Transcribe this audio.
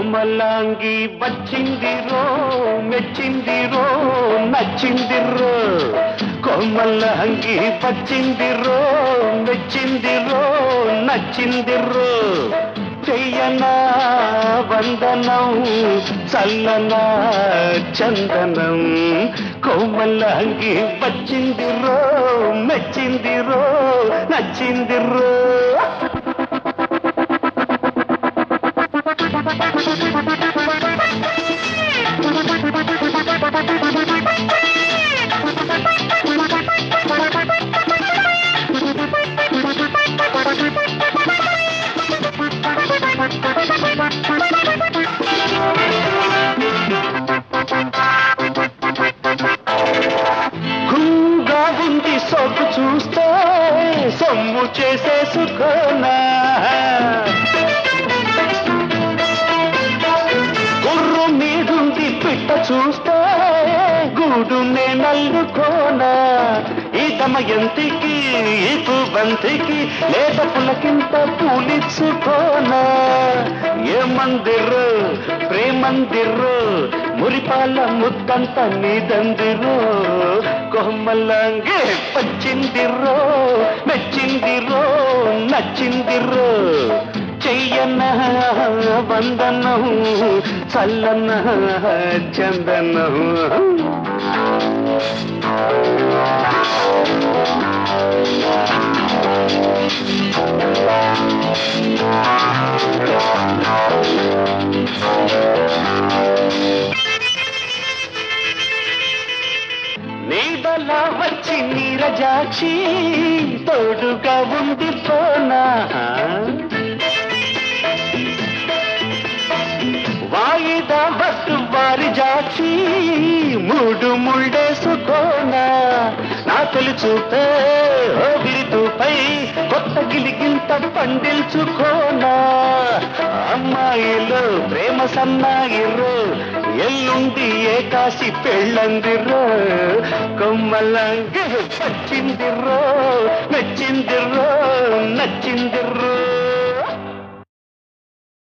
కొమ్మలాంగి వచ్చిందిరో మెచ్చిందిరో నచ్చిందిరో కొమ్మలాంగి వచ్చిందిరో మెచ్చిందిరో నచ్చిందిరో చెయ్యనా వందనం చల్లనా చందనం కొమ్మలాంగి వచ్చిందిరో మెచ్చిందిరో నచ్చిందిరో హుంగా ఉంది సొగ్గు చూస్తే సొమ్ము చేసేసుకోనా గుర్రు మీదుంది పిట్ట చూస్తే గూడునే నల్లుకోనా ఈ దమయంతికి ఈ బంతికి లేత పులకింత పూలిచ్చుకోనా ఏ మందిరు ప్రేమందిరు మురిపాల ముద్దంత నీదందిరు కొమ్మల్లంగే పచ్చిందిరో మెచ్చిందిరో నచ్చిందిరో చెయ్యన్న వందనం చల్లన్న చందనం నీడలా వచ్చి నీరజాక్షి తోడుగా ఉంది పోనా వాయిదా బట్టు వారి జాక్షి మూడు ముళ్ళేసుకోనా నా తొలి చూపే ఓగిలితూపై కొత్త గిలిగింత పండిల్చుకోనా అమ్మాయిలు ప్రేమ సన్నాయిరు ఎల్లుండి ఏకాశి పెళ్ళందిరో కొమ్మలంగి పచ్చిందిరో మెచ్చిందిరో నచ్చిందిరో